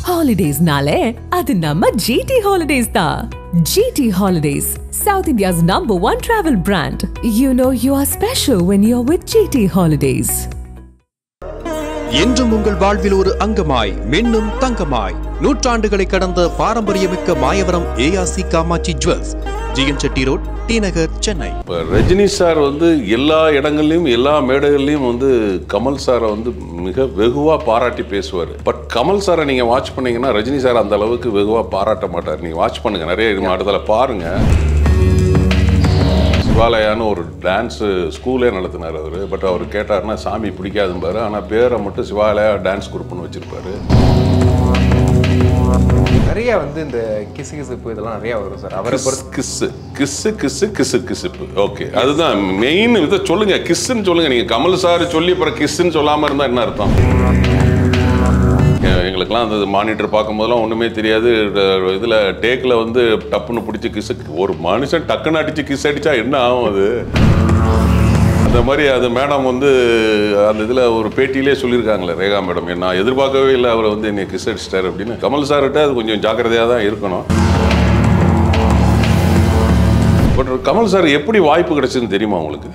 ஹாலிடேஸ்னாலே அது நம்ம ஜிடி ஹாலிடேஸ் தான் GT Holidays South India's number one travel brand you know you are special when you are with GT Holidays என்றும் உங்கள் வாழ்வில் ஒரு அங்கமாய் மின்னும் தங்கமாய் நூற்றாண்டுகளை கடந்த பாரம்பரியமிக்க Mayavaram ARC Kamatchi Jewels GN Chetty Road T Nagar Chennai இப்போ ரஜினி சார் வந்து எல்லா இடங்கள்லையும் எல்லா மேடைகள்லையும் வந்து கமல் சாரை வந்து மிக வெகுவாக பாராட்டி பேசுவார் பட் கமல் சாரை நீங்கள் வாட்ச் பண்ணீங்கன்னா ரஜினி சார் அந்த அளவுக்கு வெகுவாக பாராட்ட மாட்டார் நீங்கள் வாட்ச் பண்ணுங்க நிறைய இது இடத்துல பாருங்க சிவாலயான்னு ஒரு டான்ஸு ஸ்கூலே நடத்தினார் அவர் பட் அவர் கேட்டாருன்னா சாமி பிடிக்காதும்பாரு ஆனால் பேரை மட்டும் சிவாலயா டான்ஸ் குரூப்னு வச்சிருப்பாரு நிறைய வந்து இந்த கிசு கிசுப்பு இதெல்லாம் நிறைய வரும் சார் அவரை பொறுத்து கிஸ்ஸு கிஸ்ஸு கிஸ்ஸு கிசு கிசுப்பு ஓகே அதுதான் மெயின் இதை சொல்லுங்க கிஸ்ஸுன்னு சொல்லுங்க நீங்க கமல் சார் சொல்லி அப்புறம் கிஸ்ஸுன்னு சொல்லாம இருந்தா என்ன அர்த்தம் எ- எங்களுக்கெல்லாம் அந்த மானிட்டர் பார்க்கும்போதெல்லாம் ஒன்றுமே தெரியாது ட- இதுல டேக்ல வந்து டப்புன்னு பிடிச்சி கிஸ் ஒரு மனுஷன் டக்குன்னு அடிச்சு கிஸ் அடிச்சா என்ன ஆகும் அது அந்த மாதிரி அது மேடம் வந்து அந்த இதில் ஒரு பேட்டியிலே சொல்லியிருக்காங்களே ரேகா மேடம் நான் எதிர்பார்க்கவே இல்லை அவர் வந்து என்னை கிஸ் அடிச்சிட்டாரு அப்படின்னு கமல் சார்கிட்ட அது கொஞ்சம் ஜாக்கிரதையாக தான் இருக்கணும் பட் கமல் சார் எப்படி வாய்ப்பு கிடைச்சதுன்னு தெரியுமா உங்களுக்கு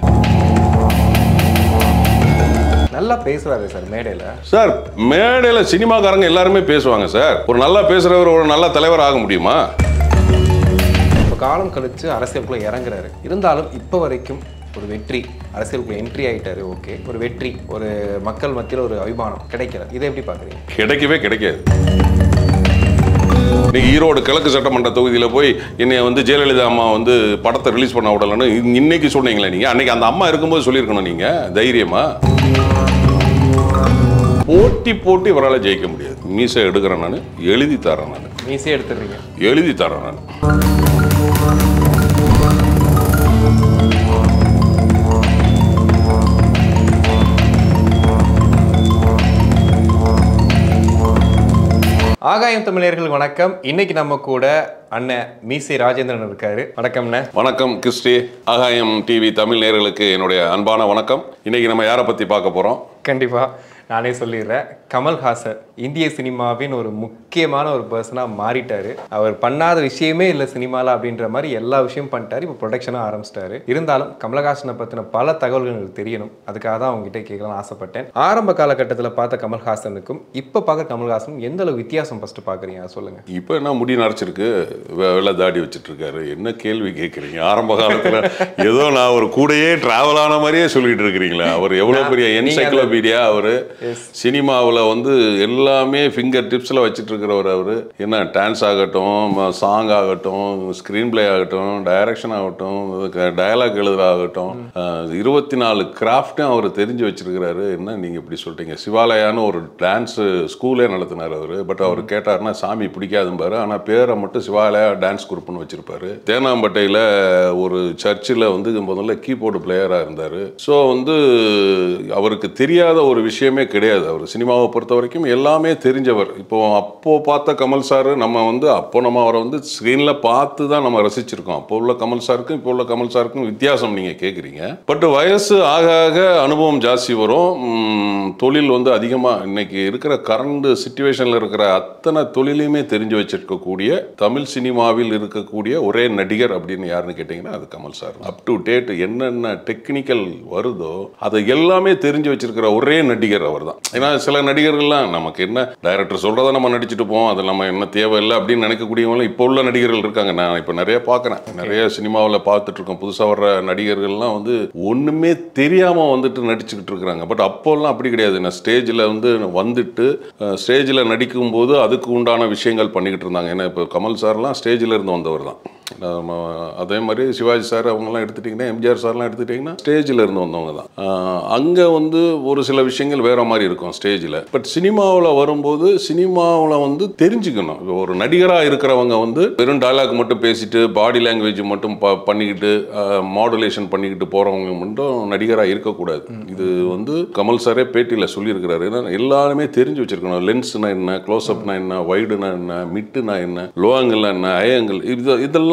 நல்லா பேசுறாரு சார் மேடையில சார் மேடையில் சினிமாக்காரங்க எல்லாருமே பேசுவாங்க சார் ஒரு நல்லா பேசுறவர் ஒரு நல்ல தலைவர் ஆக முடியுமா இப்போ காலம் கழிச்சு அரசியலுக்குள்ள இறங்குறாரு இருந்தாலும் இப்போ வரைக்கும் ஒரு வெற்றி அரசியலுக்குள்ள என்ட்ரி ஆயிட்டாரு ஓகே ஒரு வெற்றி ஒரு மக்கள் மத்தியில் ஒரு அபிமானம் கிடைக்கல இதை எப்படி பாக்குறீங்க கிடைக்கவே கிடைக்காது நீங்க ஈரோடு கிழக்கு சட்டமன்ற தொகுதியில் போய் என்னைய வந்து ஜெயலலிதா அம்மா வந்து படத்தை ரிலீஸ் பண்ண விடலன்னு இன்~ இன்னைக்கு சொன்னீங்களே நீங்க அன்னைக்கு அந்த அம்மா இருக்கும்போது சொல்லியிருக்கணும் நீங்க தைரியமா போட்டி போட்டி இவரால் ஜெயிக்க முடியாது மீசை எடுக்கிறேன் நான் எழுதி தரேன் நான் ஈஸியாக எடுத்துடுறீங்க எழுதி தரேன் நான் ஆகாயம் தமிழர்கள் வணக்கம் இன்னைக்கு நம்ம கூட அண்ணன் மீசை ராஜேந்திரன் இருக்காரு வணக்கம்ண்ணே வணக்கம் கிறிஸ்டி ஆகாயம் டிவி தமிழ் நேயர்களுக்கு என்னுடைய அன்பான வணக்கம் இன்னைக்கு நம்ம யாரை பத்தி பார்க்க போறோம் கண்டிப்பா நானே சொல்லிடுறேன் கமல்ஹாசன் இந்திய சினிமாவின் ஒரு முக்கியமான ஒரு பர்சனாக மாறிட்டாரு அவர் பண்ணாத விஷயமே இல்லை சினிமாவில் அப்படின்ற மாதிரி எல்லா விஷயம் பண்ணிட்டாரு இப்போ ப்ரொடக்ஷனாக ஆரம்பிச்சிட்டாரு இருந்தாலும் கமல்ஹாசனை பற்றின பல தகவல்கள் எனக்கு தெரியணும் அதுக்காக தான் அவங்ககிட்ட கேட்கலாம்னு ஆசைப்பட்டேன் ஆரம்ப காலகட்டத்தில் பார்த்த கமல்ஹாசனுக்கும் இப்போ பார்க்க கமல்ஹாசனும் எந்த அளவு வித்தியாசம் ஃபஸ்ட்டு பார்க்குறீங்க அதை சொல்லுங்க இப்போ என்ன முடி நரைச்சிருக்கு வெ- வெள்ளை தாடி வச்சிட்டு இருக்காரு என்ன கேள்வி கேட்குறீங்க ஆரம்ப காலத்துல ஏதோ நான் ஒரு கூடயே டிராவல் ஆன மாதிரியே சொல்லிட்டு இருக்கிறீங்களா அவர் எவ்வளவு பெரிய நீங்க அந்த- என்சைக்ளோபீடியா அவரு சினிமாவில் வந்து எல்லாமே ஃபிங்கர் டிப்ஸில் வச்சுட்டு இருக்கிறவர் அவர் என்ன டான்ஸ் ஆகட்டும் சாங் ஆகட்டும் ஸ்க்ரீன் பிளே ஆகட்டும் டைரக்ஷன் ஆகட்டும் டயலாக் எழுதுற ஆகட்டும் இருபத்தி நாலு கிராஃப்ட்டும் அவர் தெரிஞ்சு வச்சிருக்கிறாரு என்ன நீங்கள் இப்படி சொல்லிட்டீங்க சிவாலயான்னு ஒரு டான்ஸ் ஸ்கூலே நடத்தினார் அவர் பட் அவர் கேட்டாருன்னா சாமி பிடிக்காதும்பாரு ஆனால் பேரை மட்டும் சிவாலயா டான்ஸ் குரூப்னு வச்சிருப்பாரு தேனாம்பட்டையில் ஒரு சர்ச்சில் வந்து முதல்ல கீபோர்டு பிளேயராக இருந்தார் ஸோ வந்து அவருக்கு தெரியாத ஒரு விஷயமே கிடையாது அவர் சினிமாவை பொறுத்த வரைக்கும் எல்லாமே தெரிஞ்சவர் இப்போ அப்போ பார்த்த கமல் சார் நம்ம வந்து அப்போ நம்ம அவரை வந்து ஸ்க்ரீனில் பார்த்து தான் நம்ம ரசிச்சிருக்கோம் அப்போ உள்ள கமல் சாருக்கும் இப்போ உள்ள கமல் சாருக்கும் வித்தியாசம் நீங்கள் கேட்குறீங்க பட் வயசு ஆக ஆக அனுபவம் ஜாஸ்தி வரும் உம், தொழில் வந்து அதிகமாக இன்னைக்கு இருக்கிற கரண்ட் சுச்சுவேஷனில் இருக்கிற அத்தனை தொழிலையுமே தெரிஞ்சு வச்சிருக்கக்கூடிய தமிழ் சினிமாவில் இருக்கக்கூடிய ஒரே நடிகர் அப்படின்னு யாருன்னு கேட்டிங்கன்னா அது Kamal sir up to date என்னென்ன டெக்னிக்கல் வருதோ அதை எல்லாமே தெரிஞ்சு வச்சிருக்கிற ஒரே நடிகர் அவர் தான் ஏன்னா சில நடிகர்கள்லாம் நமக்கு என்ன டைரக்டர் சொல்றதை நம்ம நடிச்சுட்டு போவோம் அது நம்ம என்ன தேவையில்லை அப்படின்னு நினைக்கக்கூடியவங்களும் இப்போ உள்ள நடிகர்கள் இருக்காங்க நான் இப்போ நிறைய பார்க்குறேன் நிறைய சினிமாவில் பார்த்துட்டு இருக்கோம் புதுசாக வர்ற நடிகர்கள்லாம் வந்து ஒன்றுமே தெரியாமல் வந்துட்டு நடிச்சுக்கிட்டு இருக்கிறாங்க பட் அப்போல்லாம் அப்படி கிடையாது நான் ஸ்டேஜில் வந்து வந்துட்டு ஸ்டேஜில் நடிக்கும்போது அதுக்கு உண்டான விஷயங்கள் பண்ணிக்கிட்டு இருந்தாங்க ஏன்னா இப்போ கமல் சார்லாம் ஸ்டேஜில் இருந்து வந்தவர் தான் நம்ம அதே மாதிரி சிவாஜி சார் அவங்கெல்லாம் எடுத்துட்டிங்கன்னா எம்ஜிஆர் சார்லாம் எடுத்துட்டிங்கன்னா ஸ்டேஜில் இருந்து வந்தவங்க தான் அங்கே வந்து ஒரு சில விஷயங்கள் வேற மாதிரி இருக்கும் ஸ்டேஜில் பட் சினிமாவில் வரும்போது சினிமாவில் வந்து தெரிஞ்சுக்கணும் இப்போ ஒரு நடிகராக இருக்கிறவங்க வந்து வெறும் டயலாக் மட்டும் பேசிட்டு பாடி லாங்குவேஜ் மட்டும் ப பண்ணிக்கிட்டு மாடுலேஷன் பண்ணிக்கிட்டு போகிறவங்க மட்டும் நடிகராக இருக்கக்கூடாது இது வந்து கமல் சாரே பேட்டியில் சொல்லியிருக்கிறாரு ஏன்னா எல்லாருமே தெரிஞ்சு வச்சிருக்கணும் லென்ஸ்னா என்ன க்ளோஸ்அப்னா என்ன வைடுனா என்ன மிட்டுனா என்ன லோ ஆங்கிள்னா என்ன ஹை ஆங்கிள் இது இதெல்லாம்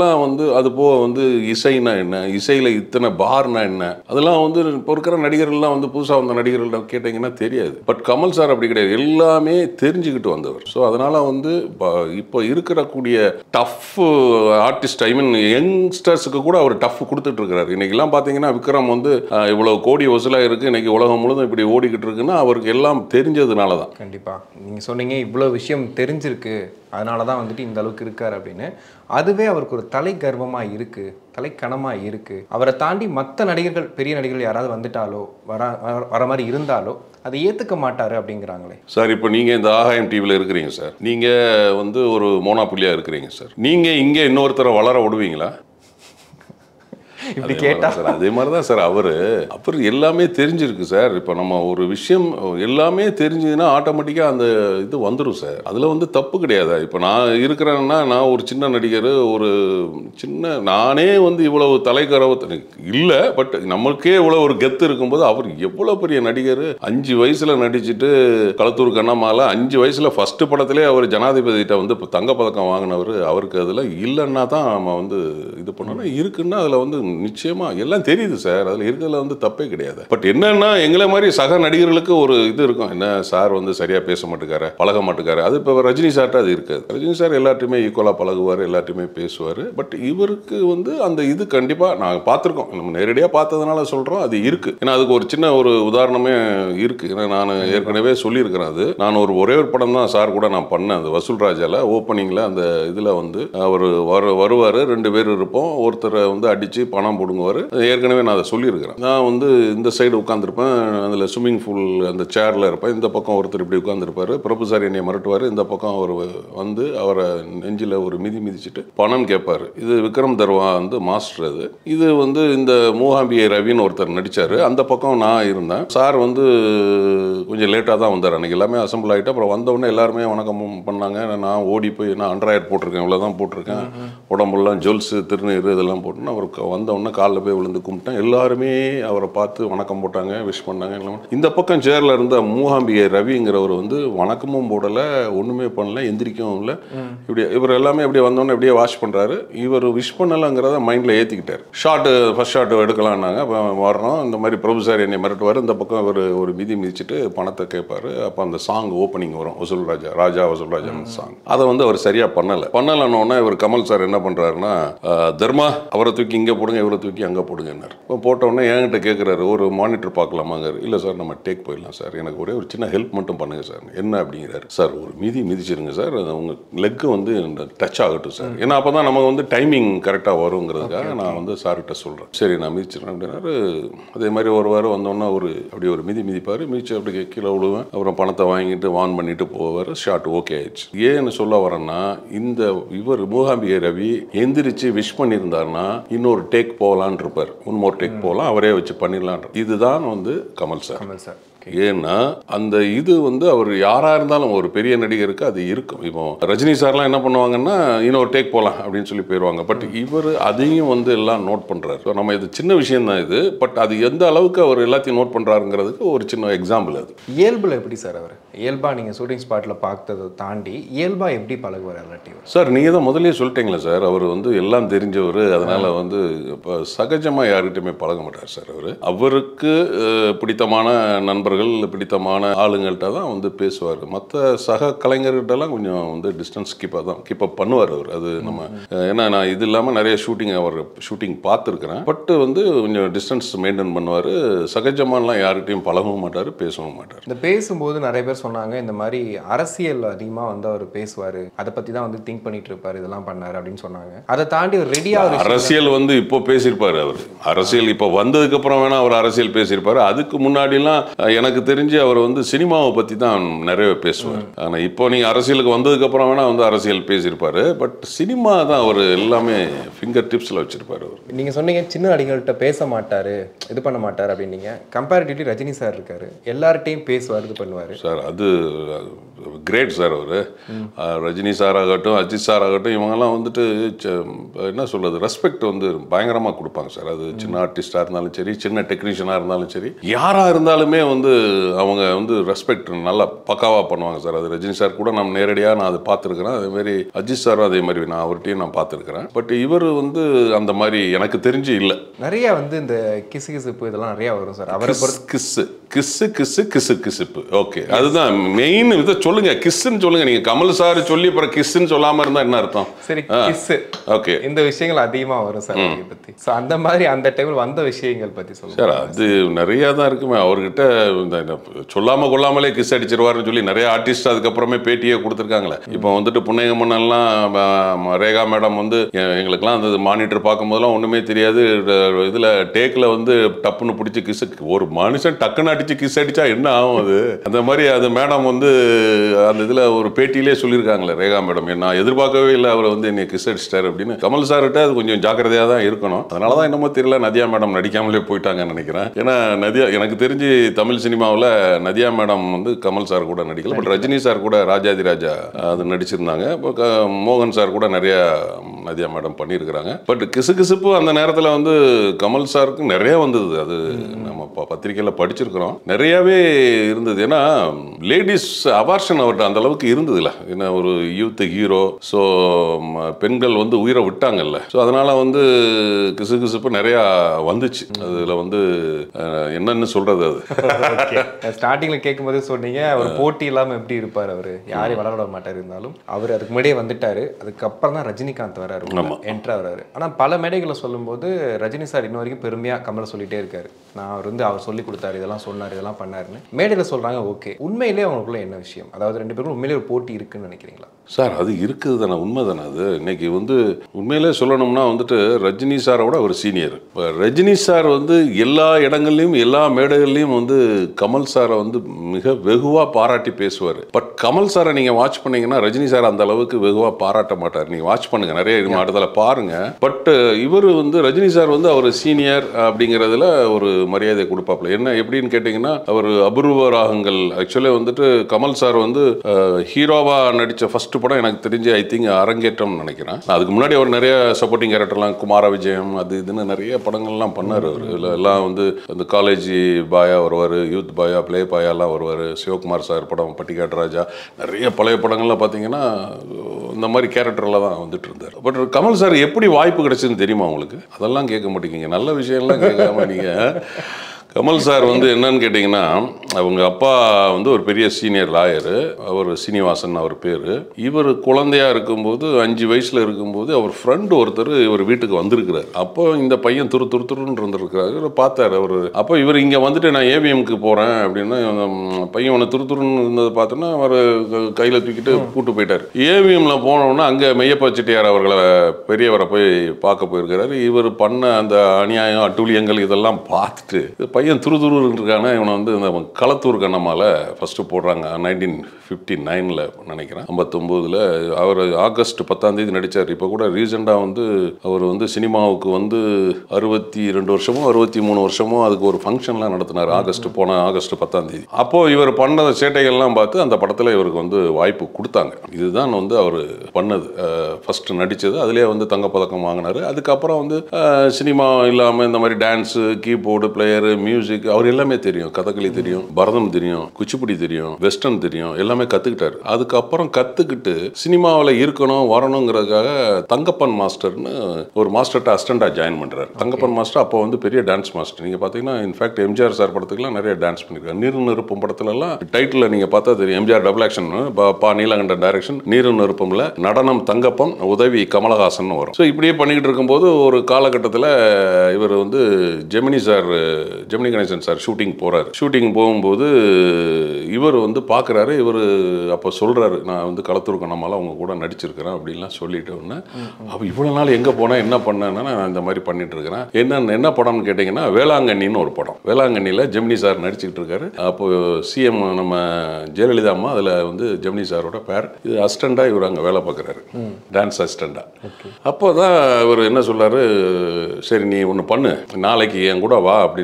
அதெல்லாம் வந்து அது போக வந்து இசைனா என்ன இசையில் இத்தனை பார்னா என்ன அதெல்லாம் வந்து இப்போ இருக்கிற நடிகர்கள்லாம் வந்து புதுசாக வந்த நடிகர்கள் கேட்டிங்கன்னா தெரியாது பட் கமல் சார் அப்படி கிடையாது எல்லாமே தெரிஞ்சுக்கிட்டு வந்தவர் ஸோ அதனால் வந்து ப- இப்போ இருக்கிற கூடிய டஃப் ஆர்டிஸ்ட் ஐ மீன் யங்ஸ்டர்ஸுக்கு கூட அவர் டஃப் கொடுத்துட்டு இருக்கிறாரு இன்னைக்கெல்லாம் பார்த்தீங்கன்னா விக்ரம் வந்து அஹ், இவ்வளவு கோடி வசூலாக இருக்குது இன்னைக்கு உலகம் முழுதும் இப்படி ஓடிக்கிட்டு இருக்குன்னா அவருக்கு எல்லாம் தெரிஞ்சதுனால தான் கண்டிப்பா நீங்க சொன்னீங்க இவ்வளோ விஷயம் தெரிஞ்சிருக்கு அதனால தான் வந்துட்டு இந்த அளவுக்கு இருக்கார் அப்படின்னு அதுவே அவருக்கு ஒரு தலை கர்வமா இருக்கு தலைக்கணமா இருக்கு அவரை தாண்டி மற்ற நடிகர்கள் பெரிய நடிகர்கள் யாராவது வந்துட்டாலோ வர வர- வர மாதிரி இருந்தாலோ அதை ஏத்துக்க மாட்டாரு அப்படிங்கிறாங்களே சார் இப்போ நீங்கள் இந்த ஆகாயம் டிவியில் இருக்கிறீங்க சார் நீங்கள் வந்து ஒரு மோனாப்புலியாக இருக்கிறீங்க சார் நீங்கள் இங்கே இன்னொருத்தரை வளர விடுவீங்களா இப்படி அதே கேட்டா மாதிரிதான் சார் அதே மாதிரி தான் சார் அவர் அவர் எல்லாமே தெரிஞ்சிருக்கு சார் இப்போ நம்ம ஒரு விஷயம் எல்லாமே தெரிஞ்சதுன்னா ஆட்டோமேட்டிக்காக அந்த இது வந்துடும் சார் அதில் வந்து தப்பு கிடையாது இப்போ நான் இருக்கிறேன்னா நான் ஒரு சின்ன நடிகர் ஒரு சின்ன நானே வந்து இவ்வளவு தலைக்கரவத்தை இல்லை பட் நம்மளுக்கே இவ்வளோ ஒரு கெத்து இருக்கும்போது அவர் எவ்வளோ பெரிய நடிகர் அஞ்சு வயசில் நடிச்சுட்டு களத்தூர் கண்ணம்மால அஞ்சு வயசில் ஃபஸ்ட்டு படத்திலே அவர் ஜனாதிபதிகிட்ட வந்து இப்போ தங்கப்பதக்கம் வாங்கினவர் அவருக்கு அதில் இல்லைன்னா தான் நம்ம வந்து இது பண்ணணும் இருக்குன்னா அதில் வந்து நிச்சயமா எல்லாம் தெரியுது சார் அதில் இருக்கிறதுல வந்து தப்பே கிடையாது பட் என்னன்னா எங்களை மாதிரி சக நடிகர்களுக்கு ஒரு இது இருக்கும் என்ன சார் வந்து சரியாக பேச மாட்டேக்காரு பழக மாட்டேக்காரு அது இப்போ ரஜினி சார்ட்ட அது இருக்காது ரஜினி சார் எல்லாத்தையுமே ஈக்குவலாக பழகுவார் எல்லாத்தையுமே பேசுவார் பட் இவருக்கு வந்து அந்த இது கண்டிப்பாக நாங்கள் பார்த்துருக்கோம் நம்ம நேரடியாக பார்த்ததுனால சொல்கிறோம் அது இருக்குது ஏன்னா அதுக்கு ஒரு சின்ன ஒரு உதாரணமே இருக்குது ஏன்னா நான் ஏற்கனவே சொல்லியிருக்கிறேன் அது நான் ஒரு ஒரே ஒரு படம் தான் சார் கூட நான் பண்ணேன் அந்த வசூல் ராஜால ஓப்பனிங்கில் அந்த இதில் வந்து அவர் வரு வருவார் ரெண்டு பேர் இருப்போம் ஒருத்தரை வந்து அடித்து பணம் போடுங்குவார் ஏற்கனவே நான் அதை சொல்லியிருக்கிறேன் நான் வந்து இந்த சைடு உட்காந்துருப்பேன் அதில் ஸ்விம்மிங் பூல் அந்த சேரில் இருப்பேன் இந்த பக்கம் ஒருத்தர் இப்படி உட்காந்துருப்பாரு பிரபு சார் என்னை மிரட்டுவார் இந்த பக்கம் அவர் வந்து அவரை நெஞ்சில் ஒரு மிதி மிதிச்சிட்டு பணம் கேட்பாரு இது விக்ரம் தர்வா வந்து மாஸ்டர் அது இது வந்து இந்த மூகாம்பிகை ரவின்னு ஒருத்தர் நடிச்சாரு அந்த பக்கம் நான் இருந்தேன் சார் வந்து கொஞ்சம் லேட்டாக தான் வந்தார் அன்னைக்கு எல்லாமே அசம்பிள் ஆகிட்டு அப்புறம் வந்த உடனே எல்லாருமே வணக்கம் பண்ணாங்க நான் ஓடி போய் நான் அண்ட்ராய்ட் போட்டிருக்கேன் இவ்வளோ தான் போட்டிருக்கேன் உடம்புலாம் ஜுவல்ஸு திருநீர் இதெல்லாம் போட்டுன்னு அவர் க- வந்த உடனே காலில் போய் விழுந்து கும்பிட்டேன் எல்லாருமே அவரை பார்த்து வணக்கம் போட்டாங்க விஷ் பண்ணாங்க எல்லாம் இந்த பக்கம் சேரில் இருந்த மூகாம்பிகை ரவிங்கிறவர் வந்து வணக்கமும் போடலை ஒன்றுமே பண்ணல எந்திரிக்கவும் இல்லை இப்படி இவர் எல்லாமே இப்படி வந்தோடனே இப்படியே வாஷ் பண்ணுறாரு இவர் விஷ் பண்ணலைங்கிறத மைண்டில் ஏற்றிக்கிட்டார் ஷாட்டு ஃபர்ஸ்ட் ஷாட்டு எடுக்கலாம்னாங்க அப்போ வர்றோம் இந்த மாதிரி பிரபு சார் என்னை மிரட்டுவார் இந்த பக்கம் இவர் ஒரு மிதி மிதிச்சிட்டு பணத்தை கேட்பாரு அப்போ அந்த சாங் ஓப்பனிங் வரும் வசூல் ராஜா ராஜா வசூல் ராஜா சாங் அதை வந்து அவர் சரியாக பண்ணலை பண்ணலைன்னொன்னே இவர் கமல் சார் என்ன பண்ணுறாருன்னா தர்மா அவரை தூக்கி இங்கே போடுங்க இவரை தூக்கி அங்கே போடுங்கன்னார் இப்போ போட்ட உடனே என்கிட்ட கேட்குறாரு ஒரு மானிட்டர் பார்க்கலாமாங்க இல்லை சார் நம்ம டேக் போயிடலாம் சார் எனக்கு ஒரே ஒரு சின்ன ஹெல்ப் மட்டும் பண்ணுங்க சார் என்ன அப்படிங்கிறாரு சார் ஒரு மிதி மிதிச்சிருங்க சார் அது உங்க லெக்கு வந்து டச் ஆகட்டும் சார் ஏன்னா அப்போ தான் நமக்கு வந்து டைமிங் கரெக்டாக வருங்கிறதுக்காக நான் வந்து சார்கிட்ட சொல்கிறேன் சரி நான் மிதிச்சிடறேன் அப்படின்னாரு அதே மாதிரி ஒரு வாரம் வந்தோன்னே ஒரு அப்படி ஒரு மிதி மிதிப்பார் மிதிச்சு அப்படி கீழே விழுவேன் அப்புறம் பணத்தை வாங்கிட்டு வான் பண்ணிட்டு போவார் ஷார்ட் ஓகே ஆயிடுச்சு ஏன்னு சொல்ல வரேன்னா இந்த இவர் மூகாம்பிகை ரவி எந்திரிச்சு விஷ் பண்ணியிருந்தாருன்னா இன்னொரு டேக் போகலான் இருப்பார் இன்னொரு டேக் போகலாம் அவரே வச்சு பண்ணிடலான் இதுதான் வந்து கமல் சார் கமல் சார் ஏன்னா அந்த இது வந்து அவர் யாரா இருந்தாலும் ஒரு பெரிய நடிகருக்கு அது இருக்கும் இப்போ ரஜினி சார்லாம் என்ன பண்ணுவாங்கன்னா இன்னொரு டேக் போகலாம் அப்படின்னு சொல்லி போயிடுவாங்க பட் இவர் அதையும் வந்து எல்லாம் நோட் பண்றாரு So நம்ம இது சின்ன விஷயம் தான் இது பட் அது எந்த அளவுக்கு அவர் எல்லாத்தையும் நோட் பண்றாருங்கிறதுக்கு ஒரு சின்ன எக்ஸாம்பிள் அது இயல்புல எப்படி சார் அவர் இயல்பா நீங்க ஷூட்டிங் ஸ்பாட்ல பார்த்ததை தாண்டி இயல்பா எப்படி பழகுவார் எல்லாத்தையும் சார் நீங்கள் தான் முதல்லயே சொல்லிட்டீங்களே சார் அவர் வந்து எல்லாம் தெரிஞ்சவர் அதனால வந்து இப்போ சகஜமாக யாருக்கிட்டையுமே பழக மாட்டார் சார் அவர் அவருக்கு அஹ், பிடித்தமான நண்பர்கள் பிடித்தமான ஆளுங்கள்ட்ட தான் வந்து பேசுவார் மற்ற சக கலைஞர்கிட்டலாம் கொஞ்சம் வந்து டிஸ்டன்ஸ் கீப்பாக தான் கீப் அப் பண்ணுவார் அவர் அது நம்ம அஹ், ஏன்னா நான் இது இல்லாமல் நிறைய ஷூட்டிங் அவர் ஷூட்டிங் பார்த்துருக்குறேன் பட் வந்து கொஞ்சம் டிஸ்டன்ஸ் மெயின்டைன் பண்ணுவார் சகஜமாலாம் யார்கிட்டையும் பழகவும் மாட்டார் பேசவும் மாட்டார் இந்த பேசும்போது நிறைய பேர் சொன்னாங்க இந்த மாதிரி அரசியல் அதிகமா வந்து அவர் பேசுவாரு அதை பத்தி தான் வந்து திங்க் பண்ணிட்டு இருப்பாரு இதெல்லாம் பண்ணாரு அப்படின்னு சொன்னாங்க அதை தாண்டி ஒரு ரெடியா ஒரு அரசியல் வந்து இப்போ பேசியிருப்பாரு அவர் அரசியல் இப்போ வந்ததுக்கு அப்புறம் வேணா அவர் அரசியல் பேசியிருப்பாரு அதுக்கு முன்னாடிலாம் அஹ், எனக்கு தெரிஞ்சு அவர் வந்து சினிமாவை பத்தி தான் நிறைய பேசுவார் ஆனா இப்போ நீங்க அரசியலுக்கு வந்ததுக்கு அப்புறம் வேணா வந்து அரசியல் பேசியிருப்பாரு பட் சினிமா தான் அவர் எல்லாமே ஃபிங்கர் டிப்ஸ்ல வச்சிருப்பாரு அவர் நீங்க சொன்னீங்க சின்ன நடிகர்கள்ட்ட பேச மாட்டாரு இது பண்ண மாட்டாரு அப்படின்னீங்க கம்பேரிட்டிவ்லி ரஜினி சார் இருக்காரு எல்லார்ட்டையும் பேசுவார் இது பண்ணுவாரு சார் அது கிரேட் சார் அவர் ரஜினி சார் ஆகட்டும் அஜித் சார் ஆகட்டும் இவங்கெல்லாம் வந்துட்டு ச- என்ன சொல்றது ரெஸ்பெக்ட் வந்து பயங்கரமாக கொடுப்பாங்க சார் அது சின்ன ஆர்டிஸ்டாக இருந்தாலும் சரி சின்ன டெக்னீஷியனாக இருந்தாலும் சரி யாராக இருந்தாலுமே வந்து வந்து அவங்க வந்து ரெஸ்பெக்ட் நல்லா பக்காவாக பண்ணுவாங்க சார் அது ரஜினி சார் கூட நான் நேரடியாக நான் அதை பார்த்துருக்குறேன் அதேமாரி அஜித் சாரும் அதே மாதிரி நான் அவர்கிட்டயும் நான் பார்த்துருக்குறேன் பட் இவர் வந்து அந்த மாதிரி எனக்கு தெரிஞ்சு இல்லை நிறைய வந்து இந்த கிசு கிசுப்பு இதெல்லாம் நிறைய வரும் சார் அவரை பொறுத்த கிஸ்ஸு கிஸ்ஸு கிஸ்ஸு கிசு கிசுப்பு ஓகே அதுதான் மெயின் இதை சொல்லுங்க கிஸ்ஸுன்னு சொல்லுங்க நீங்க கமல் சார் சொல்லி அப்புறம் கிஸ்ஸுன்னு சொல்லாம இருந்தா என்ன அர்த்தம் சரி ஆ. கிஸ்ஸு ஓகே இந்த விஷயங்கள் அதிகமா வரும் சார் அவரை பத்தி ஸோ அந்த மாதிரி அந்த டைம்ல வந்த விஷயங்கள் பத்தி சொல்லுங்க சார் அது நிறைய தான் இருக்குமே அவர்கிட்ட இந்த இந்த சொல்லாம கொள்ளாமலே கிஸ் அடிச்சிருவாருன்னு சொல்லி நிறைய ஆர்டிஸ்ட் அதுக்கப்புறமே பேட்டியே கொடுத்துருக்காங்களே இப்போ வந்துட்டு புன்னையம்மன்லாம் ம- ரேகா மேடம் வந்து எ- எங்களுக்கெல்லாம் அந்த மானிட்டர் பார்க்கும்போதெல்லாம் ஒண்ணுமே தெரியாது ட- இதுல டேக்ல வந்து டப்புன்னு பிடிச்சி கிஸ் ஒரு மனுஷன் டக்குன்னு அடிச்சு கிஸ் அடிச்சா என்ன ஆகும் அது அந்த மாதிரி அது மேடம் வந்து அந்த இதுல ஒரு பேட்டியிலே சொல்லியிருக்காங்களே ரேகா மேடம் நான் எதிர்பார்க்கவே இல்லை அவர் வந்து என்னை கிஸ் அடிச்சிட்டாரு அப்படின்னு கமல் சார்கிட்ட அது கொஞ்சம் ஜாக்கிரதையா தான் இருக்கணும் அதனால தான் என்னமோ தெரியல நதியா மேடம் நடிக்காமலே போயிட்டாங்கன்னு நினைக்கிறேன் ஏன்னா நதியா எனக்கு தெரிஞ்சு தமிழ் சினிமாவில் நதியா மேடம் வந்து கமல் சார் கூட நடிக்கல பட் ரஜினி சார் கூட ராஜாதி ராஜா அது நடிச்சிருந்தாங்க இப்போ க- மோகன் சார் கூட நிறைய நதியா மேடம் பண்ணியிருக்கிறாங்க பட் கிசு கிசுப்பு அந்த நேரத்தில் வந்து கமல் சாருக்கு நிறைய வந்தது அது நம்ம ப- பத்திரிக்கையில படிச்சிருக்கிறோம் நிறையவே இருந்தது ஏன்னா லேடிஸ் அபார்ஷன் அவர்கிட்ட அந்த அளவுக்கு இருந்ததுல ஏன்னா ஒரு யூத் ஹீரோ ஸோ பெண்கள் வந்து உயிரை விட்டாங்கல்ல ஸோ அதனால வந்து கிசு கிசுப்பு நிறையா வந்துச்சு அதில் வந்து அஹ், என்னன்னு சொல்றது அது ஸ்டார்டிங்ல கேட்கும்போது சொன்னீங்க அவர் போட்டி இல்லாம எப்படி இருப்பார் அவரு யாரையும் வளர விட மாட்டார் இருந்தாலும் அவர் அதுக்கு முன்னாடியே வந்துட்டாரு அதுக்கப்புறம் தான் ரஜினிகாந்த் வராரு ஆமா. என்ட்ரா வராரு ஆனா பல மேடைகளை சொல்லும்போது ரஜினி சார் இன்ன வரைக்கும் பெருமையா கமலை சொல்லிட்டே இருக்காரு நான் அவர் வந்து அவர் சொல்லி கொடுத்தாரு இதெல்லாம் சொன்னாரு இதெல்லாம் பண்ணாருன்னு மேடையில சொல்றாங்க ஓகே உண்மையிலேயே அவங்களுக்குள்ள என்ன விஷயம் அதாவது ரெண்டு பேரும் உண்மையிலேயே ஒரு போட்டி இருக்குன்னு நினைக்கிறீங்களா சார் அது இருக்குது தானே உண்மை தானே அது இன்னைக்கு வந்து உண்மையிலே சொல்லணும்னா வந்துட்டு ரஜினி சாரோட ஒரு சீனியர் இப்போ ரஜினி சார் வந்து எல்லா இடங்கள்லையும் எல்லா மேடைகள்லையும் வந்து கமல் சாரை வந்து மிக வெகுவாக பாராட்டி பேசுவார் பட் கமல் சாரை நீங்கள் வாட்ச் பண்ணீங்கன்னா ரஜினி சார் அந்த அளவுக்கு வெகுவாக பாராட்ட மாட்டார் நீங்கள் வாட்ச் பண்ணுங்க நிறைய இடத்துல பாருங்க பட் இவர் வந்து ரஜினி சார் வந்து அவர் சீனியர் அப்படிங்கிறதுல ஒரு மரியாதை கொடுப்பாப்புல என்ன எப்படின்னு கேட்டிங்கன்னா அவர் அபூர்வ ராகங்கள் ஆக்சுவலி வந்துட்டு கமல் சார் வந்து ஹீரோவா நடித்த ஃபர்ஸ்ட் படம் எனக்கு தெரிஞ்சு ஐ திங்க் அரங்கேற்றம் நினைக்கிறேன் அதுக்கு முன்னாடி அவர் நிறைய சப்போர்ட்டிங் கேரக்டர்லாம் குமார விஜயம் அது இதுன்னு நிறைய படங்கள்லாம் பண்ணார் அவர் இதில் எல்லாம் வந்து அந்த காலேஜ் பாயா வருவார் யூத் பாயா ப்ளே பாயாலாம் வருவார் சிவகுமார் சார் படம் பட்டிக்காட்டு ராஜா நிறைய பழைய படங்கள்லாம் பார்த்தீங்கன்னா இந்த மாதிரி கேரக்டரில் தான் வந்துட்டு இருந்தார் பட் கமல் சார் எப்படி வாய்ப்பு கிடைச்சதுன்னு தெரியுமா உங்களுக்கு அதெல்லாம் கேட்க மாட்டேங்க நல்ல விஷயம்லாம் கேட்காம நீங்கள் கமல் சார் வந்து என்னன்னு கேட்டிங்கன்னா அவங்க அப்பா வந்து ஒரு பெரிய சீனியர் லாயரு அவர் சீனிவாசன் அவர் பேர் இவர் குழந்தையா இருக்கும்போது அஞ்சு வயசில் இருக்கும்போது அவர் ஃப்ரெண்டு ஒருத்தர் இவர் வீட்டுக்கு வந்திருக்கிறார் அப்போ இந்த பையன் துரு துரு துருன்னு இருந்திருக்கிறாரு இவர் பார்த்தாரு அவர் அப்போ இவர் இங்கே வந்துட்டு நான் ஏவிஎம்க்கு போகிறேன் அப்படின்னு அந்த ம், பையன் உன துரு துருன்னு இருந்ததை பார்த்தோன்னா அவர் கையில் தூக்கிட்டு கூட்டு போயிட்டார் ஏவிஎம்ல போனோன்னா அங்கே மெய்யப்பா செட்டியார் அவர்களை பெரியவரை போய் பார்க்க போயிருக்கிறாரு இவர் பண்ண அந்த அநியாயம் அட்டூழியங்கள் இதெல்லாம் பார்த்துட்டு இந்த பையன் துரு துரு இருக்கான இவனை வந்து இந்த களத்தூர் கண்ணம்மால ஃபர்ஸ்ட் போடுறாங்க நைன்டீன் ஃபிஃப்டி நைனில் நினைக்கிறேன் ஐம்பத்தொம்போதில் அவர் ஆகஸ்ட் பத்தாம் தேதி நடித்தார் இப்போ கூட ரீசெண்டாக வந்து அவர் வந்து சினிமாவுக்கு வந்து அறுபத்தி ரெண்டு வருஷமோ அறுபத்தி மூணு வருஷமோ அதுக்கு ஒரு ஃபங்க்ஷன்லாம் நடத்தினார் ஆகஸ்ட் போன ஆகஸ்ட் பத்தாம் தேதி அப்போது இவர் பண்ண சேட்டைகள்லாம் பார்த்து அந்த படத்தில் இவருக்கு வந்து வாய்ப்பு கொடுத்தாங்க இதுதான் வந்து அவர் பண்ணது ஃபர்ஸ்ட் நடித்தது அதிலே வந்து தங்கப்பதக்கம் வாங்கினார் அதுக்கப்புறம் வந்து அஹ், சினிமா இல்லாமல் இந்த மாதிரி டான்ஸு கீபோர்டு பிளேயரு மியூசிக் அவர் எல்லாமே தெரியும் கதகளி தெரியும் பரதம் தெரியும் குச்சிப்புடி தெரியும் வெஸ்டர்ன் தெரியும் எல்லாமே கற்றுக்கிட்டாரு அதுக்கப்புறம் கற்றுக்கிட்டு சினிமாவில் இருக்கணும் வரணுங்கிறதுக்காக தங்கப்பன் மாஸ்டர்னு ஒரு மாஸ்டர்கிட்ட அசிஸ்டண்டாக ஜாயின் பண்ணுறாரு தங்கப்பன் மாஸ்டர் அப்போ வந்து பெரிய டான்ஸ் மாஸ்டர் நீங்கள் பார்த்தீங்கன்னா இன்ஃபேக்ட் எம்ஜிஆர் சார் படத்துக்குலாம் நிறைய டான்ஸ் பண்ணியிருக்காரு நீர் நெருப்பும் படத்துலலாம் டைட்டில் நீங்கள் பார்த்தா தெரியும் எம்ஜிஆர் டபுள் ஆக்ஷன் பா நீலகண்டன் டைரக்ஷன் நீரும் நெருப்பம்ல நடனம் தங்கப்பம் உதவி கமலஹாசன் வரும் ஸோ இப்படியே பண்ணிக்கிட்டு இருக்கும்போது ஒரு காலகட்டத்தில் இவர் வந்து Gemini sir Gemini Ganesan sir shooting போறாரு ஷூட்டிங் போகும்போது இவர் வந்து பார்க்குறாரு இவர் அப்போ சொல்றாரு நான் வந்து களத்தூர் கண்ணமால அவங்க கூட நடிச்சிருக்கிறேன் அப்படின்லாம் சொல்லிட்டு உடனே அப்போ இவ்வளோ நாள் எங்கே போனேன் என்ன பண்ணேன்னா நான் இந்த மாதிரி பண்ணிட்டு இருக்கிறேன் என்ன என்ன படம்னு கேட்டிங்கன்னா வேளாங்கண்ணின்னு ஒரு படம் வேளாங்கண்ணியில் ஜெமினி சார் நடிச்சுக்கிட்டு இருக்காரு அப்போ சிஎம் நம்ம ஜெயலலிதா அம்மா அதில் வந்து ஜெமினி சாரோட பேர் இது அசிஸ்டண்டாக இவர் அங்கே வேலை பார்க்குறாரு டான்ஸ் அசிஸ்டண்டாக அப்போ தான் இவர் என்ன சொல்றாரு சரி நீ ஒன்று பண்ணு நாளைக்கு என் கூட வா அப்படின்னு சொல்லிட்டு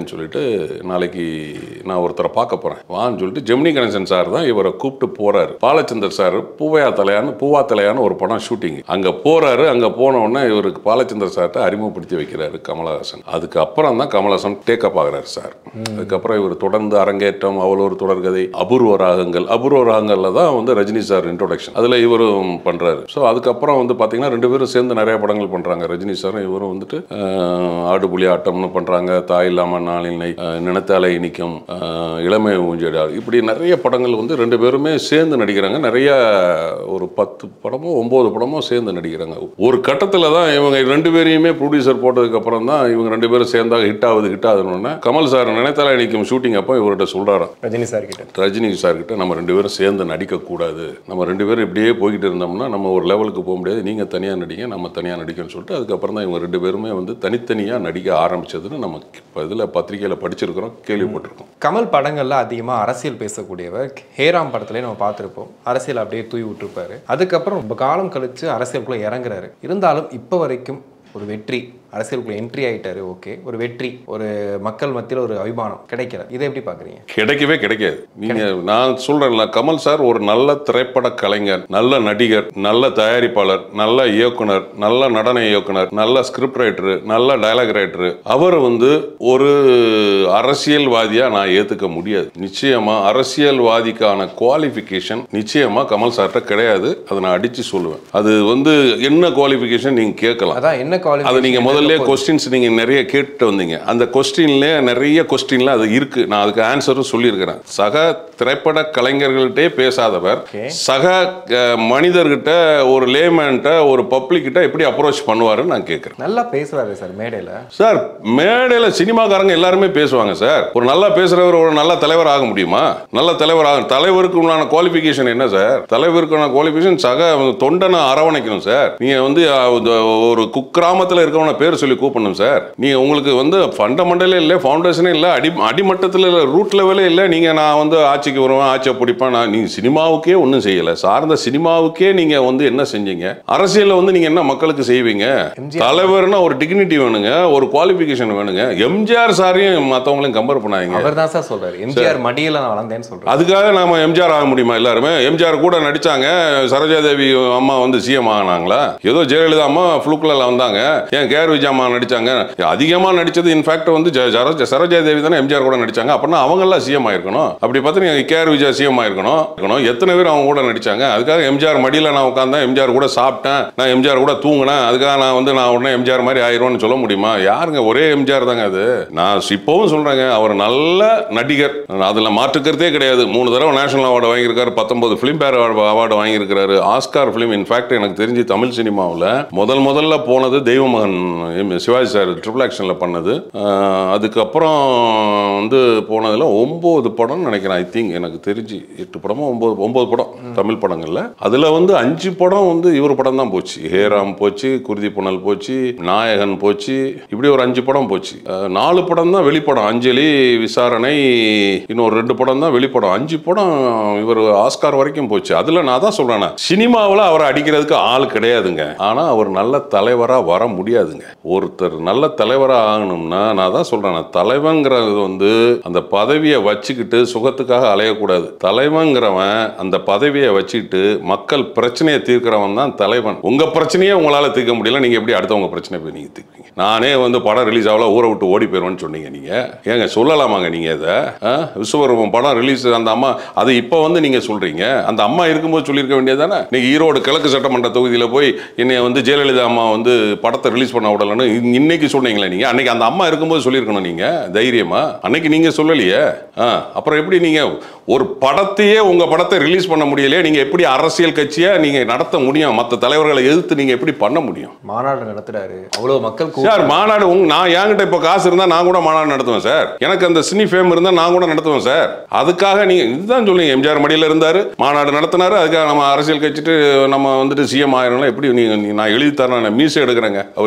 நாளைக்கு நான் ஒருத்தரை பார்க்க போறேன் வான்னு சொல்லிட்டு ஜெமினி கணேசன் சார் தான் இவரை கூப்பிட்டு போறாரு பாலச்சந்தர் சார் பூவையா தலையான்னு பூவா தலையான்னு ஒரு படம் ஷூட்டிங் அங்க போறாரு அங்க போன உடனே இவருக்கு பாலச்சந்தர் சார்ட்ட அறிமுகப்படுத்தி வைக்கிறாரு கமலஹாசன் அதுக்கப்புறம் தான் கமலஹாசன் டேக்கப் ஆகுறாரு சார் அதுக்கப்புறம் இவர் தொடர்ந்து அரங்கேற்றம் அவள் ஒரு தொடர்கதை அபூர்வ ராகங்கள் அபூர்வ ராகங்கள்ல தான் வந்து ரஜினி சார் இன்ட்ரோடக்ஷன் அதுல இவரும் பண்றாரு ஸோ அதுக்கப்புறம் வந்து பாத்தீங்கன்னா ரெண்டு பேரும் சேர்ந்து நிறைய படங்கள் பண்றாங்க ரஜினி சாரும் இவரும் வந்துட்டு ஆஹ், ஆடுபுலி ஆட்டம்னு பண்றாங்க தாய் இல்லாம நாளினை ஆஹ், நினைத்தாலே இனிக்கும் ஆஹ், இளமை ஊஞ்சடா இப்படி நிறைய படங்கள் வந்து ரெண்டு பேருமே சேர்ந்து நடிக்கிறாங்க நிறைய ஒரு பத்து படமோ ஒன்பது படமோ சேர்ந்து நடிக்கிறாங்க ஒரு கட்டத்தில் தான் இவங்க ரெண்டு பேரையுமே ப்ரொடியூசர் போட்டதுக்கு அப்புறம் தான் இவங்க ரெண்டு பேரும் சேர்ந்தாக ஹிட் ஆகுது ஹிட் ஆகுதுன்னு கமல் சார் நினைத்தாலே இனிக்கும் ஷூட்டிங் அப்போ இவர்கிட்ட சொல்றாராம் ரஜினி சார் கிட்ட ரஜினி சார் கிட்ட நம்ம ரெண்டு பேரும் சேர்ந்து நடிக்கக்கூடாது நம்ம ரெண்டு பேரும் இப்படியே போய்கிட்டு இருந்தோம்னா நம்ம ஒரு லெவலுக்கு போக முடியாது நீங்கள் தனியாக நடிங்க நம்ம தனியாக நடிக்கணும்னு சொல்லிட்டு அதுக்கப்புறம் தான் இவங்க ரெண்டு பேருமே வந்து தனித்தனியாக நடிக்க ஆரம்பிச்சதுன்னு நம்ம இப்போ இதில் பத்திரிக்கையில் படிச்சிருக்கிறோம் கேள்விப்பட்டிருக்கோம் கமல் படங்கள்ல அதிகமா அரசியல் பேசக்கூடியவர் ஹேராம் படத்துலயே நம்ம பார்த்திருப்போம் அரசியல் அப்படியே தூவி விட்டுருப்பாரு அதுக்கப்புறம் ரொம்ப காலம் கழிச்சு அரசியலுக்குள்ள இறங்குறாரு இருந்தாலும் இப்போ வரைக்கும் ஒரு வெற்றி அரசியலுக்குள்ள என்ட்ரி ஆயிட்டாரு ஓகே ஒரு வெற்றி ஒரு மக்கள் மத்தியில் ஒரு அபிமானம் கிடைக்கல இதை எப்படி பாக்குறீங்க கிடைக்கவே கிடைக்காது நீங்க நான் சொல்றேன்ல கமல் சார் ஒரு நல்ல திரைப்பட கலைஞர் நல்ல நடிகர் நல்ல தயாரிப்பாளர் நல்ல இயக்குனர் நல்ல நடன இயக்குனர் நல்ல ஸ்கிரிப்ட் ரைட்டர் நல்ல டயலாக் ரைட்டர் அவர் வந்து ஒரு அரசியல்வாதியா நான் ஏத்துக்க முடியாது நிச்சயமா அரசியல்வாதிக்கான குவாலிஃபிகேஷன் நிச்சயமா கமல் சார்ட்ட கிடையாது அதை நான் அடிச்சு சொல்லுவேன் அது வந்து என்ன குவாலிஃபிகேஷன் நீங்க கேட்கலாம் அதான் என்ன அதை நீங்க குவாலிஃபிகேஷன் முதல்ல கொஸ்டின்ஸ் நீங்க நிறைய கேட்டு வந்தீங்க அந்த கொஸ்டின்ல நிறைய கொஸ்டின்ல அது இருக்கு நான் அதுக்கு ஆன்சரும் சொல்லியிருக்கிறேன் சக திரைப்பட கலைஞர்கள்ட்டே பேசாதவர் Okay. சக அஹ், மனிதர்கிட்ட ஒரு லேமேன்ட்ட ஒரு பப்ளிக் கிட்ட எப்படி அப்ரோச் பண்ணுவாருன்னு நான் கேட்கிறேன் நல்லா பேசுறாரு சார் மேடையில சார் மேடையில் சினிமாக்காரங்க எல்லாருமே பேசுவாங்க சார் ஒரு நல்லா பேசுறவர் ஒரு நல்ல தலைவர் ஆக முடியுமா நல்ல தலைவர் ஆக தலைவருக்கு உண்டான குவாலிஃபிகேஷன் என்ன சார் தலைவருக்கான குவாலிஃபிகேஷன் சக தொண்டனை அரவணைக்கணும் சார் நீங்க வந்து அஹ், இந்த ஒரு குக்கிராமத்தில் இருக்கவன பேர் சொல்லி கூப்பிடணும் சார் நீங்க உங்களுக்கு வந்து ஃபண்டமெண்டலே இல்லை ஃபவுண்டேஷனே இல்லை அடி அடிமட்டத்தில் இல்லை ரூட் லெவலே இல்லை நீங்க நான் வந்து ஆட்சிக்கு வருவேன் ஆட்சியை பிடிப்பேன் நான் நீங்க சினிமாவுக்கே ஒன்றும் செய்யலை சார்ந்த சினிமாவுக்கே நீங்க வந்து என்ன செஞ்சீங்க அரசியலில் வந்து நீங்க என்ன மக்களுக்கு செய்வீங்க தலைவர்னா ஒரு டிக்னிட்டி வேணுங்க ஒரு குவாலிஃபிகேஷன் வேணுங்க எம்ஜிஆர் சாரையும் மற்றவங்களையும் கம்பேர் பண்ணாதீங்க அவர் தான் சார் சொல்றாரு எம்ஜிஆர் மடியில நான் வளர்ந்தேன்னு சொல்றாரு அதுக்காக நாம எம்ஜிஆர் ஆக முடியுமா எல்லாருமே எம்ஜிஆர் கூட நடிச்சாங்க சரோஜாதேவி அம்மா வந்து சிஎம் ஆனாங்களா ஏதோ ஜெயலலிதா அம்மா ஃப்ளூக்ல வந்தாங்க ஏன் கேஆர் விஜய் அம்மா நடிச்சாங்க அதிகமா நடிச்சது இன்ஃபேக்ட் வந்து ஜ- சரோஜா சரோஜாதேவி தானே எம்ஜிஆர் கூட நடிச்சாங்க அப்படின்னா அவங்க எல்லாம் சிஎம் ஆயிருக்கணும் அப்படி பார்த்தீங்கன்னா கேஆர் விஜய் சிஎம் ஆயிருக்கணும் இருக்கணும் எத்தனை பேர் அவங்க கூட நடிச்சாங்க அதுக்காக எம்ஜிஆர் மடியில நான் உட்காந்தேன் எம்ஜிஆர் கூட சாப்பிட்டேன் நான் எம்ஜிஆர் கூட தூங்கினேன் அதுக்காக நான் வந்து நான் உடனே எம்ஜிஆர் மாதிரி ஆயிரும்னு சொல்ல முடியுமா யாருங்க ஒரே எம்ஜிஆர் தாங்க அது நான் இப்போவும் சொல்றேங்க அவர் நல்ல நடிகர் அதுல மாற்றுக்கிறதே கிடையாது மூணு தடவை நேஷனல் அவார்டு வாங்கியிருக்காரு பத்தொன்பது ஃபிலிம் பேர் அவார்டு வாங்கியிருக்காரு ஆஸ்கார் ஃபிலிம் இன்ஃபேக்ட் எனக்கு தெரிஞ்சு தமிழ் சினிமாவில் முதல் முதல்ல போனது Deivamagan M. Sivaji sir triple ஆக்ஷன்ல பண்ணது ஆஹ் அதுக்கப்புறம் வந்து போனதுல ஒன்பது படம் நினைக்கிறேன் ஐ திங்க் எனக்கு தெரிஞ்சு எட்டு படமோ ஒன்பது ஒன்பது படம் தமிழ் படங்கள்ல அதுல வந்து அஞ்சு படம் வந்து இவர் படம் தான் போச்சு ஹேராம் போச்சு குருதி புனல் போச்சு நாயகன் போச்சு இப்படி ஒரு அஞ்சு படம் போச்சு அஹ் நாலு படம் தான் வெளிப்படம் அஞ்சலி விசாரணை இன்னொரு ரெண்டு படம் தான் வெளிப்படம் அஞ்சு படம் இவர் ஆஸ்கார் வரைக்கும் போச்சு அதுல நான் தான் சொல்றேன் சினிமாவில் அவரை அடிக்கிறதுக்கு ஆள் கிடையாதுங்க ஆனா அவர் நல்ல தலைவரா வர முடியாதுங்க ஒருத்தர் நல்ல தலைவரா ஆகணும்னா நான் தான் சொல்றேன் தலைவங்கிறது வந்து அந்த பதவியை வச்சுக்கிட்டு சுகத்துக்காக அலையக்கூடாது தலைவங்கிறவன் அந்த பதவியை வச்சுக்கிட்டு மக்கள் பிரச்சனையை தீர்க்கிறவன் தான் தலைவன் உங்க பிரச்சனையே உங்களால தீர்க்க முடியல நீங்க எப்படி அடுத்தவங்க பிரச்சனை போய் நீங்க தீர்ப்பீங்க நானே வந்து படம் ரிலீஸ் ஆகல ஊரை விட்டு ஓடி போயிருவேன்னு சொன்னீங்க நீங்க ஏங்க சொல்லலாமாங்க நீங்க இதை ஆ? விஸ்வரூபம் படம் ரிலீஸ் அந்த அம்மா அது இப்போ வந்து நீங்க சொல்றீங்க அந்த அம்மா இருக்கும்போது சொல்லியிருக்க வேண்டியது தானே நீங்க ஈரோடு கிழக்கு சட்டமன்ற தொகுதியில் போய் என்னைய வந்து ஜெயலலிதா அம்மா வந்து படத்தை ரிலீஸ் பண்ண விடலன்னு இ- இன்னைக்கு சொன்னீங்களே நீங்க அன்னைக்கு அந்த அம்மா இருக்கும்போது சொல்லியிருக்கணும் நீங்க தைரியமா அன்னைக்கு நீங்க சொல்லலையே ஆ, அப்புறம் எப்படி நீங்க ஒரு படத்தையே உங்க படத்தை ரிலீஸ் பண்ண முடியலையே நீங்க எப்படி அரசியல் கட்சியை நீங்க நடத்த முடியும் மற்ற தலைவர்களை எதிர்த்து நீங்க எப்படி பண்ண முடியும் மாநாடு நடத்துறாரு அவ்வளவு மக்கள் கூ- சார் மாநாடு உங்க நான் என்கிட்ட இப்போ காசு இருந்தால் நான் கூட மாநாடு நடத்துவேன் சார் எனக்கு அந்த சினி ஃபேம் இருந்தால் நான் கூட நடத்துவேன் சார் அதுக்காக நீங்க இதுதான் சொல்லுங்க எம்ஜிஆர் மடியில் இருந்தாரு மாநாடு நடத்தினாரு அதுக்காக நம்ம அரசியல் கட்சிட்டு நம்ம வந்துட்டு சிஎம் ஆயிரம்லாம் எப்படி நீங்க நீ- நான் எழுதி தரேன் நான் மீசை எடுக்கிறேங்க அவர் சிஎம் ஆனார்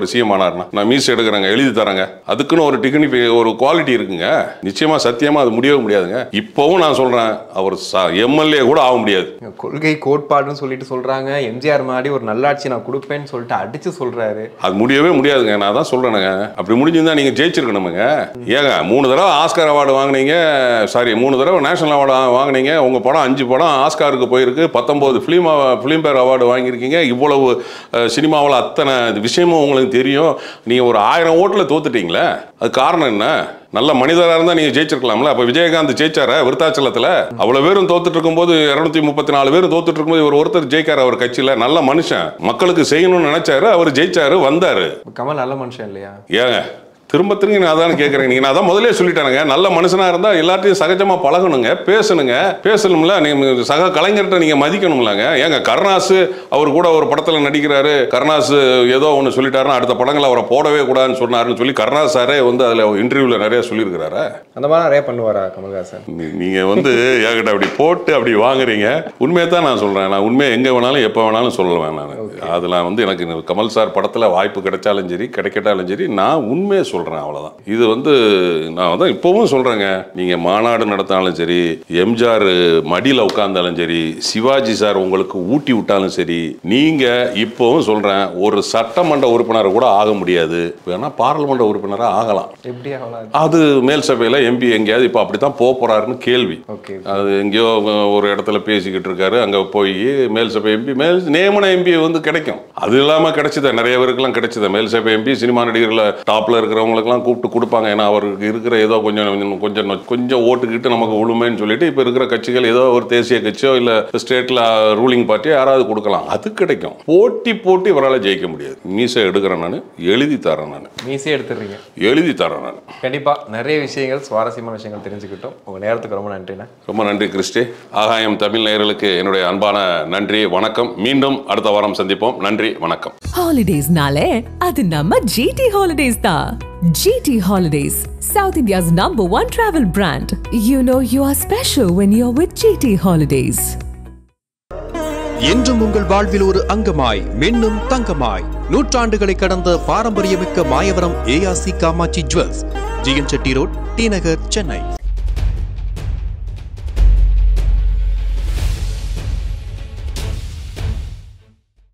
சொன்னாருன்னா நான் மீஸ் எடுக்கிறேங்க எழுதி தரேங்க அதுக்குன்னு ஒரு டிக்னிஃபை ஒரு குவாலிட்டி இருக்குங்க நிச்சயமா சத்தியமா அது முடியவே முடியாதுங்க இப்போவும் நான் சொல்றேன் அவர் எம்எல்ஏ கூட ஆக முடியாது கொள்கை கோட்பாடுன்னு சொல்லிட்டு சொல்றாங்க எம்ஜிஆர் மாதிரி ஒரு நல்லாட்சி நான் கொடுப்பேன்னு சொல்லிட்டு அடிச்சு சொல்றாரு அது முடியவே முடியாதுங்க நான் தான் சொல்றேனுங்க அப்படி முடிஞ்சிருந்தா நீங்க ஜெயிச்சிருக்கணுமுங்க ஏங்க மூணு தடவை ஆஸ்கார் அவார்டு வாங்குனீங்க சாரி மூணு தடவை நேஷனல் அவார்டு வாங்குனீங்க உங்க படம் அஞ்சு படம் ஆஸ்காருக்கு போயிருக்கு பத்தொன்பது ஃபிலிம் ஃபிலிம் பேர் அவார்டு வாங்கியிருக்கீங்க இவ்வளவு சினிமாவில் அத்தனை விஷயமும் உங்களுக்கு தெரியும் நீங்க ஒரு ஆயிரம் ஓட்டில் தோத்துட்டீங்களே அது காரணம் என்ன நல்ல மனிதராக இருந்தால் நீங்கள் ஜெயிச்சிருக்கலாம்ல அப்போ விஜயகாந்த் ஜெயிச்சார விருத்தாச்சலத்தில் அவ்வளோ பேரும் தோத்துட்டு இருக்கும்போது இரநூத்தி முப்பத்தி நாலு பேரும் தோத்துட்டு இருக்கும்போது இவர் ஒருத்தர் ஜெயிக்காரு அவர் கட்சியில் நல்ல மனுஷன் மக்களுக்கு செய்யணும்னு நினைச்சாரு அவர் ஜெயிச்சாரு வந்தாரு கமல் நல்ல மனுஷன் இல்லையா ஏங்க திரும்ப திரும்பி நான் அதான் கேட்குறேன் நீங்கள் நான் அதான் முதலே சொல்லிட்டேனுங்க நல்ல மனுஷனாக இருந்தால் எல்லாத்தையும் சகஜமாக பழகணுங்க பேசணுங்க பேசணும்ல நீங்கள் சக கலைஞர்கிட்ட நீங்கள் மதிக்கணும்லங்க ஏங்க கருணாசு அவர் கூட ஒரு படத்தில் நடிக்கிறாரு கருணாசு ஏதோ ஒன்று சொல்லிட்டாருன்னா அடுத்த படங்களை அவரை போடவே கூடாதுன்னு சொன்னாருன்னு சொல்லி கருணாஸ் சாரே வந்து அதில் இன்டர்வியூவில் நிறைய சொல்லியிருக்கிறாரு அந்த மாதிரி நிறைய பண்ணுவாரா கமல்ஹாசன் நீ- நீங்க வந்து என்கிட்ட அப்படி போட்டு அப்படி வாங்குறீங்க உண்மையை தான் நான் சொல்றேன் நான் உண்மையை எங்க வேணாலும் எப்போ வேணாலும் சொல்லுவேன் நான் அதெல்லாம் வந்து எனக்கு இந்த கமல் சார் படத்துல வாய்ப்பு கிடைச்சாலும் சரி கிடைக்கட்டாலும் சரி நான் உண்மையை சொல்றேன் அவ்வளவுதான் இது வந்து நான் தான் இப்பவும் சொல்றேங்க நீங்க மாநாடு நடத்தினாலும் சரி எம்ஜிஆர் மடியில உட்கார்ந்தாலும் சரி சிவாஜி சார் உங்களுக்கு ஊட்டி விட்டாலும் சரி நீங்க இப்பவும் சொல்றேன் ஒரு சட்டமன்ற உறுப்பினர் கூட ஆக முடியாது வேணா பாராளுமன்ற உறுப்பினராக ஆகலாம் எப்படி ஆகலாம் அது மேல் சபையில் எம்பி எங்கேயாவது இப்போ அப்படி தான் போக போறாருன்னு கேள்வி ஓகே அது எங்கேயோ ஒரு இடத்துல பேசிக்கிட்டு இருக்காரு அங்கே போய் மேல் சபை எம்பி மேல் நியமன எம்பி வந்து கிடைக்கும் அது இல்லாமல் கிடைச்சத நிறைய பேருக்குலாம் கிடைச்சத மேல் சபை எம்பி சினிமா நடிகர்ல டாப்ல இருக்கிறவங்களுக்குலாம் கூப்பிட்டு கொடுப்பாங்க ஏன்னா அவருக்கு இருக்கிற ஏதோ கொஞ்சம் கொஞ்சம் கொஞ்சம் கொஞ்சம் ஓட்டுக்கிட்டு நமக்கு விழுமேன்னு சொல்லிட்டு இப்போ இருக்கிற கட்சிகள் ஏதோ ஒரு தேசிய கட்சியோ இல்லை ஸ்டேட்ல ரூலிங் பார்ட்டியோ யாராவது கொடுக்கலாம் அது கிடைக்கும் போட்டி போட்டி இவரால் ஜெயிக்க முடியாது மீசை எடுக்கிறேன் நான் எழுதி தரேன் நான் ஈஸியாக எடுத்துடுறீங்க எழுதி தரேன் நான் கண்டிப்பா நிறைய விஷயங்கள் சுவாரஸ்யமான விஷயங்கள் தெரிஞ்சுக்கிட்டோம் உங்க நேரத்துக்கு ரொம்ப நன்றிண்ணா ரொம்ப நன்றி கிறிஸ்டி ஆகாயம் தமிழ் நேயர்களுக்கு என்னுடைய அன்பான நன்றி வணக்கம் மீண்டும் அடுத்த வாரம் சந்திப்போம் நன்றி வணக்கம் ஹாலிடேஸ்னாலே அது நம்ம ஜிடி ஹாலிடேஸ் தான் GT Holidays South India's number one travel brand you know you are special when you are with GT Holidays என்றும் உங்கள் வாழ்வில் ஒரு அங்கமாய் மின்னும் தங்கமாய் நூற்றாண்டுகளை கடந்த பாரம்பரியமிக்க Mayavaram ARC Kamatchi Jewels GN Chetty Road T Nagar Chennai